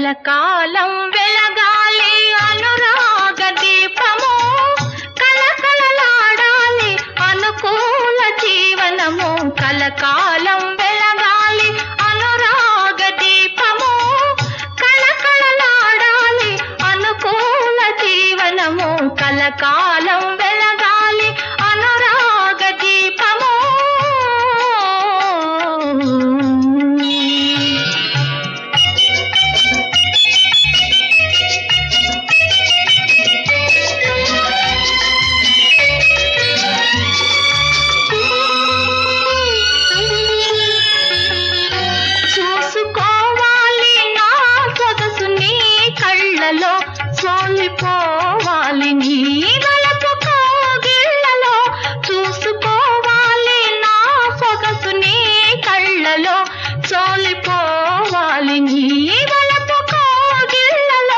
కలకాలం వెలగాలి అనురాగ దీపము కలకలలాడాలి అనుకూల జీవనము కలకాలం వెలగాలి అనురాగ దీపము కలకలలాడాలి అనుకూల జీవనము కలకాలం వెలగాలి అనురాగ దీపము చూసుకోవాలి నా సొగసు నీ కళ్ళలో సోలిపోవాలి నీ వలపు కోగిళ్ళలో చూసుకోవాలి నా సొగసు నీ కళ్ళలో సోలిపోవాలి నీ వలపు కోగిళ్ళలో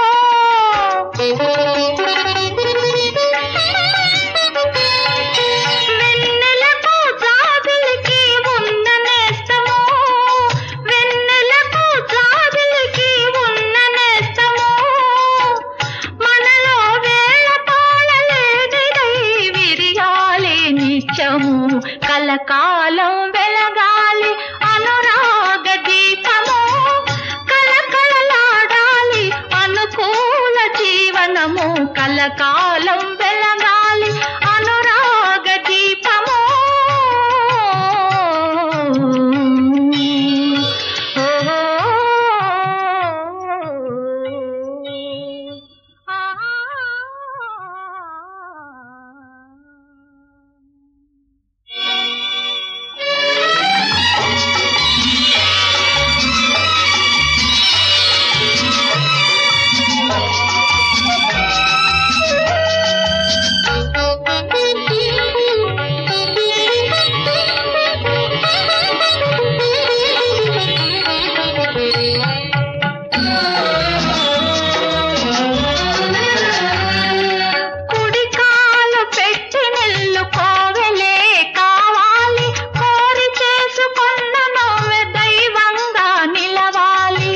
వెన్నెలకు జాబిలికి ఉన్న నేస్తము వెన్నెలకు జాబిలికి ఉన్న నేస్తము మనలో వేళ పాడలేనిదై విరియాలి నిత్యము కలకాలం వెలగాలి అనురాగ దీపము కలకలలాడాలి అనుకూల జీవనము కలకాలం వెలగాలి అనురాగ దీపము కుడికాలు పెట్టి నిల్లు కోవెలే కావాలి కోరి చేసుకున్న నవ్వె దైవంగా నిలవాలి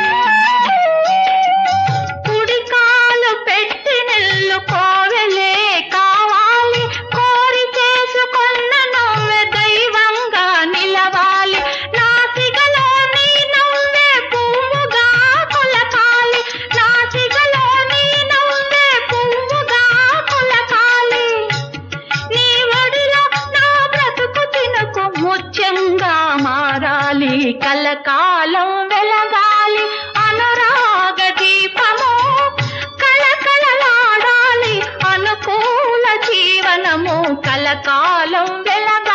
కుడికాలు పెట్టి నిల్లు కోవెలే కావాలి కోరి చేసుకున్న నవ్వె దైవంగా నిలవాలి నా సిగలో నీ నవ్వే పువ్వుగా కులకాలి నా సిగలో నీ నవ్వే పువ్వుగా కులకాలి నీ ఒడిలో నా బ్రతుకు తినుకు ముత్యంగా మారాలి కలకాలం వెలగాలి అనురాగ దీపము కలకలలాడాలి అనుకూల జీవనము కలకాలం వెలగాలి